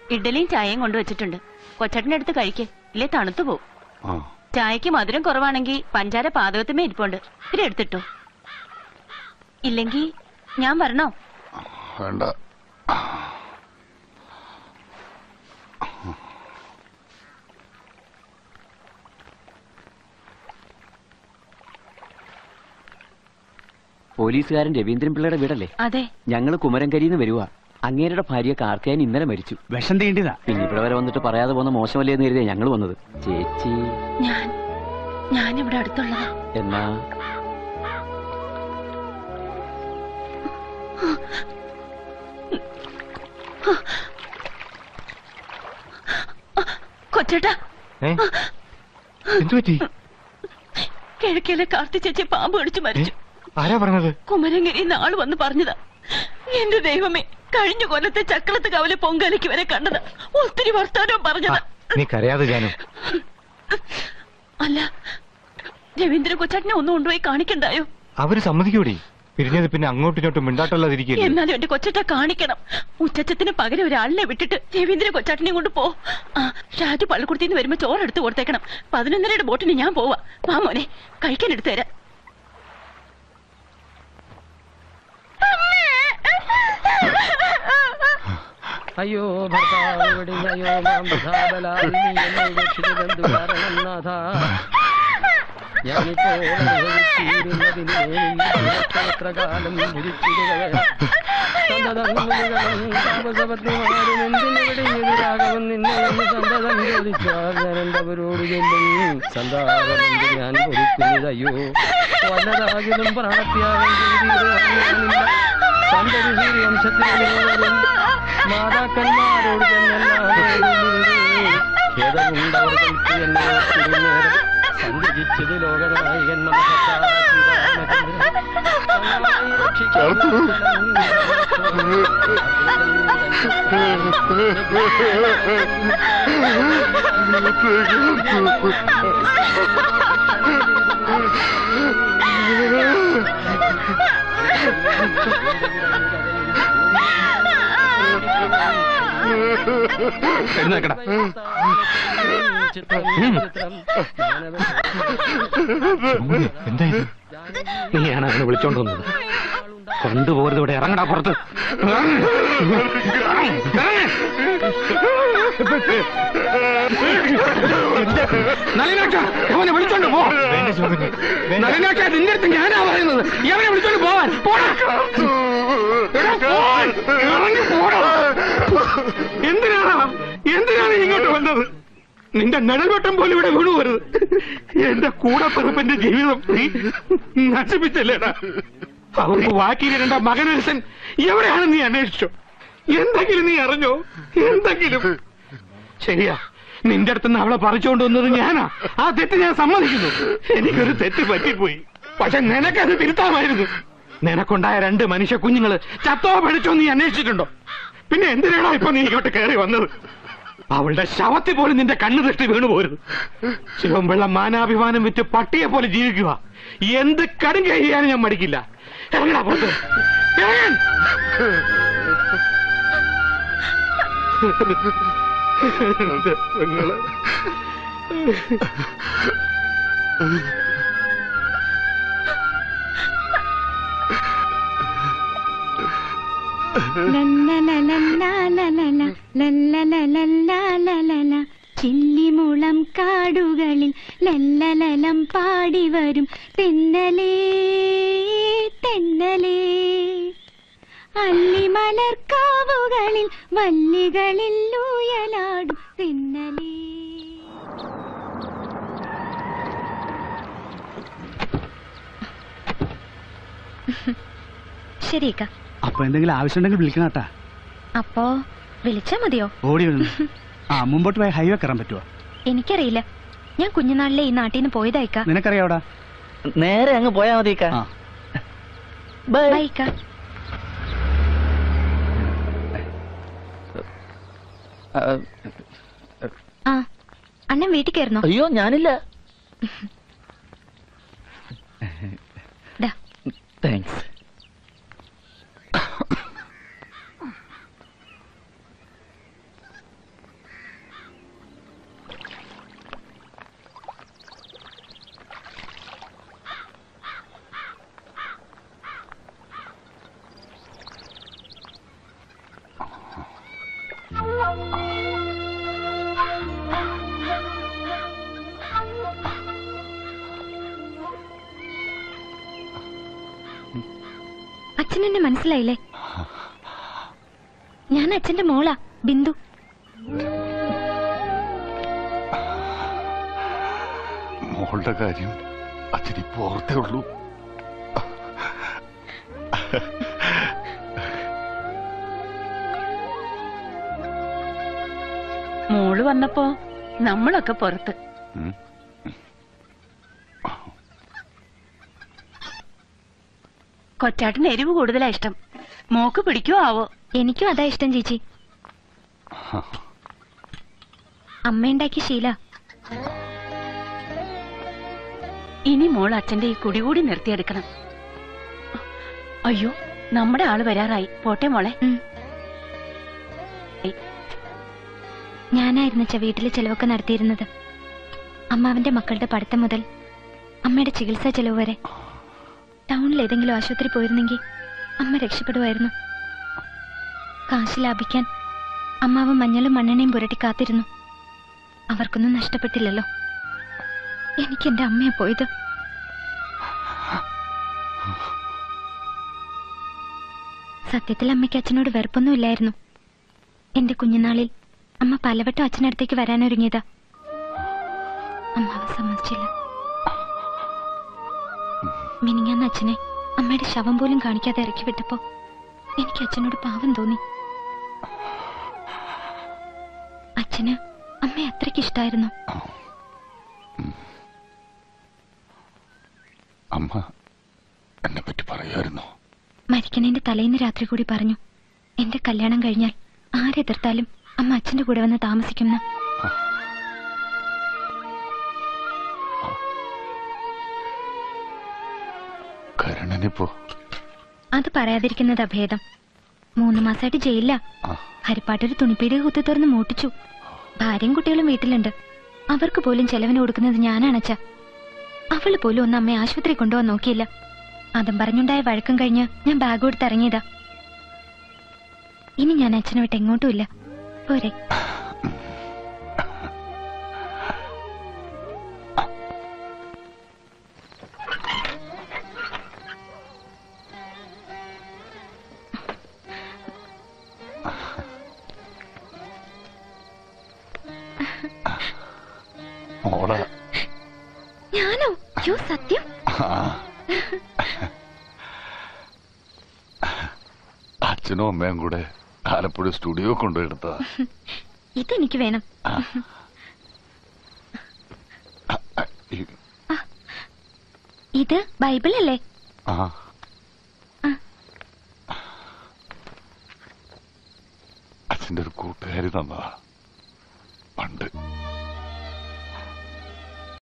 ഇഡ്ഡലിയും ചായയും കൊണ്ടുവച്ചിട്ടുണ്ട് കൊച്ചേട്ടൻ്റെ അടുത്ത് കഴിക്ക് ഇല്ലേ തണുത്തു പോവും ആ ചായക്ക് മധുരം കുറവാണെങ്കിൽ പഞ്ചാര പാതകത്തുമേ ഇരിപ്പുണ്ട് ഇത്തിരി എടുത്തിട്ടോ ഇല്ലെങ്കി ഞാൻ വരണോ വേണ്ട പോലീസുകാരൻ രവീന്ദ്രൻ പിള്ളയുടെ വീടല്ലേ അതെ ഞങ്ങൾ കുമരങ്കരിന്ന് വരുവാ അങ്ങേരുടെ ഭാര്യ കാർത്തിയാൻ ഇന്നലെ മരിച്ചു വിഷം തീണ്ടിയതാ പിന്നെ ഇവിടെ വരെ വന്നിട്ട് പറയാതെ പോകുന്ന മോശമല്ലേ എന്ന് കരുതിയാ ഞങ്ങൾ വന്നത് ചേച്ചി ഞാൻ ഞാനിവിടെ അടുത്തുള്ളതാ എന്നാ കൊച്ചേട്ടാ എന്തു പറ്റി കിഴക്കിലെ കാർത്തി ചേച്ചി പാമ്പ് കടിച്ചു മരിച്ചു ആരാ പറഞ്ഞത് കുമരങ്കരി നാള് വന്ന് പറഞ്ഞതാ എന്റെ ദൈവമേ കഴിഞ്ഞ കൊല്ലത്തെ ചക്കളത്ത് കവലെ പൊങ്കാലയ്ക്ക് വരെ കണ്ടതാ ഒത്തിരി വർത്താനവും പറഞ്ഞതാ നീ കരയാതെ ജാനു അല്ല രവീന്ദ്ര കൊച്ചാട്ടിനെ ഒന്ന് കൊണ്ടുപോയി കാണിക്കണ്ടായോ അവര് സമ്മതിക്കൂടി പിരിഞ്ഞത് പിന്നെ അങ്ങോട്ടും ഇങ്ങോട്ടും മിണ്ടാട്ടല്ലാതിരിക്കില്ലേ എന്നാലും എന്റെ കൊച്ചട്ട കാണിക്കണം ഉച്ചച്ചത്തിന് പകരം ഒരാളിനെ വിട്ടിട്ട് രവീന്ദ്ര കൊച്ചാട്ടിനെ കൊണ്ട് പോ ആ ഷാജു പള്ളിക്കുടത്തിന്ന് വരുമ്പോ ചോറെടുത്ത് കൊടുത്തേക്കണം പതിനൊന്നരയുടെ ബോട്ടിന് ഞാൻ പോവാ വാ മോനെ കഴിക്കാൻ എടുത്തു തരാം അയ്യോ ഭർത്താവ് വെടിഞ്ഞയോ മാം വൃഥാബലാൽ നീ എന്നെ രക്ഷിച്ചതെന്തു കാരണം നാഥ ഞാനിപ്പോൾ അനുഭവിച്ചിരുന്നതിന് എത്ര കാലം വിധിച്ചിരുക സന്തതങ്ങളും താപസപത്നിമാരും എന്തിനു വെടിഞ്ഞൊരു രാഘവൻ നിന്നെ എന്ന് സന്തതം ചോദിച്ചാൽ ഞാൻ എന്തവരോട് ചെല്ലും സന്താപമെന്ത് ഞാൻ പൊറുക്കുന്നതയ്യോ വല്ലതാകിലും പ്രാണത്യാഗം ചെയ്തിരുന്നില്ല സന്തതി സൂര്യവംശത്തിലും മാതാക്കന്മാരോട് ഖേദമുണ്ടവർക്ക് എന്നെ തിരുനേരം സന്ധിച്ചത് ലോകനായകൻ എഴുന്നേക്കടാ എന്താ ഇത് നീയാണ് അവനെ വിളിച്ചോണ്ട് വന്നത് കൊണ്ടുപോകരുത് ഇവിടെ ഇറങ്ങടാ പുറത്ത് നളിനാക്ക അവനെ വിളിച്ചോണ്ട് പോ നളിനാക്ക നിന്റെ അടുത്ത് ഞാനാ പറയുന്നത് അവനെ വിളിച്ചോണ്ട് പോവാൻ പോടാ എടാ, പോവാൻ. ഇറങ്ങി പോടാ. എന്തിനാണ് എന്തിനാണ് ഇങ്ങോട്ട് വന്നത് നിന്റെ നിഴൽവട്ടം പോലും ഇവിടെ വീണു വരുത് എന്റെ കൂടപ്പിറപ്പിന്റെ ജീവിതം നീ നശിപ്പിച്ചല്ലേടാ അവർക്ക് വാക്കിയിരണ്ട മകനരസൻ എവിടെയാണ് നീ അന്വേഷിച്ചോ എന്തെങ്കിലും നീ അറിഞ്ഞോ എന്തെങ്കിലും ശരിയാ നിന്റെ അടുത്തുനിന്ന് അവളെ പറിച്ചുകൊണ്ട് വന്നത് ഞാനാ ആ തെറ്റ് ഞാൻ സമ്മതിക്കുന്നു എനിക്കൊരു തെറ്റ് പറ്റിപ്പോയി പക്ഷെ നിനക്കത് തിരുത്താമായിരുന്നു നിനക്കുണ്ടായ രണ്ട് മനുഷ്യ കുഞ്ഞുങ്ങള് ചത്തോ പഠിച്ചോ നീ അന്വേഷിച്ചിട്ടുണ്ടോ പിന്നെ എന്തിനാണോ ഇപ്പൊ നീ ഇങ്ങോട്ട് കയറി വന്നത് അവളുടെ ശവത്തിൽ പോലും നിന്റെ കണ്ണു ദൃഷ്ടി വീണു പോരുത് ശിവൻപിള്ള മാനാഭിമാനം വിറ്റ് പട്ടിയെ പോലെ ജീവിക്കുക എന്ത് കടും ചെയ്യാനും ഞാൻ മടിക്കില്ല ഇറങ്ങടാ പുറത്ത് ഇറങ്ങാൻ. എന്റെ പെങ്ങളെ. ചില്ലിമുളം കാടുകളിൽ ലല്ലലലം പാടി വരും തെന്നലേ തെന്നലേ അല്ലിമലർക്കാവുകളിൽ വല്ലികളിൽ ഊയലാടും തെന്നലേ ശരിക്ക അപ്പൊ എന്തെങ്കിലും ആവശ്യമുണ്ടെങ്കിൽ വിളിക്കണം കേട്ടാ അപ്പോ വിളിച്ചാ മതിയോ ഓടി വരുന്നു ആ മുമ്പോട്ട് പോയ ഹൈവേ കയറാൻ പറ്റുമോ എനിക്കറിയില്ല ഞാൻ കുഞ്ഞുനാളിലെ ഈ നാട്ടിൽ നിന്ന് പോയതായിക്ക നിനക്കറിയാവടാ നേരെ അങ്ങ് പോയാ മതി ആ ബൈക്ക ആ അണ്ണൻ വീട്ടിൽ കയറുന്നോ അയ്യോ ഞാനില്ല ദാ. അച്ഛൻ എന്നെ മനസ്സിലായില്ലേ ഞാൻ അച്ഛന്റെ മോളാ ബിന്ദു മോളുടെ കാര്യം അച്ഛനിപ്പോ ഓർത്തേ ഉള്ളൂ മോള് വന്നപ്പോ നമ്മളൊക്കെ പുറത്ത് ഉം. കൊച്ചാട്ടിന് എരിവ് കൂടുതലാ ഇഷ്ടം മോക്ക് പിടിക്കുവോ ആവോ എനിക്കും അതാ ഇഷ്ടം ചേച്ചി അമ്മയുണ്ടാക്കിയ ശീല ഇനി മോൾ അച്ഛന്റെ ഈ കുടി കൂടി നിർത്തിയെടുക്കണം അയ്യോ നമ്മുടെ ആള് വരാറായി പോട്ടെ മോളെ ഉം. ഞാനായിരുന്നു അച്ഛ വീട്ടിലെ ചെലവൊക്കെ നടത്തിയിരുന്നത് അമ്മാവന്റെ മക്കളുടെ പഠിത്തം മുതൽ അമ്മയുടെ ചികിത്സാ ചെലവ് വരെ ടൗണിൽ ഏതെങ്കിലും ആശുപത്രി പോയിരുന്നെങ്കിൽ അമ്മ രക്ഷപ്പെടുമായിരുന്നു കാശ് ലാഭിക്കാൻ അമ്മാവ് മഞ്ഞളും മണ്ണെണ്ണയും പുരട്ടി കാത്തിരുന്നു അവർക്കൊന്നും നഷ്ടപ്പെട്ടില്ലല്ലോ എനിക്ക് എന്റെ അമ്മയെ പോയത് സത്യത്തിൽ അമ്മയ്ക്ക് അച്ഛനോട് വെറുപ്പൊന്നുമില്ലായിരുന്നു എന്റെ കുഞ്ഞുനാളിൽ അമ്മ പലവട്ടം അച്ഛനടുത്തേക്ക് വരാനൊരുങ്ങിയതാ അമ്മാവ് സമ്മതിച്ചില്ല മിനിങ്ങാന്ന് അച്ഛനെ അമ്മയുടെ ശവം പോലും കാണിക്കാതെ ഇറക്കി വിട്ടപ്പോ എനിക്ക് അച്ഛനോട് പാവം തോന്നി അച്ഛന് അമ്മയെ അത്രയ്ക്ക് ഇഷ്ടായിരുന്നു അമ്മ എന്നെ പറ്റി പറയായിരുന്നു മരിക്കണേന്റെ തലേന്ന് രാത്രി കൂടി പറഞ്ഞു എന്റെ കല്യാണം കഴിഞ്ഞാൽ ആരെതിർത്താലും അമ്മ അച്ഛന്റെ കൂടെ വന്ന് താമസിക്കുന്ന കരുണനിപ്പോ അത് പറയാതിരിക്കുന്നതാ ഭേദം മൂന്ന് മാസമായിട്ട് ജയിലില്ല ആ. ഹരിപ്പാട്ടൊരു തുണിപ്പീടിക കുത്തി തുറന്ന് മൂട്ടിച്ചു ഭാര്യയും കുട്ടികളും വീട്ടിലുണ്ട് അവർക്ക് പോലും ചെലവിന് കൊടുക്കുന്നത് ഞാനാണച്ച അവള് പോലും ഒന്ന് അമ്മയെ ആശുപത്രി കൊണ്ടുപോകാൻ നോക്കിയില്ല അതും പറഞ്ഞുണ്ടായ വഴക്കം കഴിഞ്ഞ് ഞാൻ ബാഗ് കൊടുത്ത് ഇറങ്ങിയതാ ഇനി ഞാൻ അച്ഛനെ വിട്ട് എങ്ങോട്ടും ഇല്ല പോരെ മോള ഞാനോ യോ സത്യം അച്ഛനും അമ്മയും കൂടെ ആലപ്പുഴ സ്റ്റുഡിയോ കൊണ്ടുപോയെടുത്തതാ ഇതെനിക്ക് വേണം ഈ- ഇത് ബൈബിൾ അല്ലേ ആ ആ. അച്ഛന്റെ ഒരു കൂട്ടുകാരി തന്നതാ പണ്ട്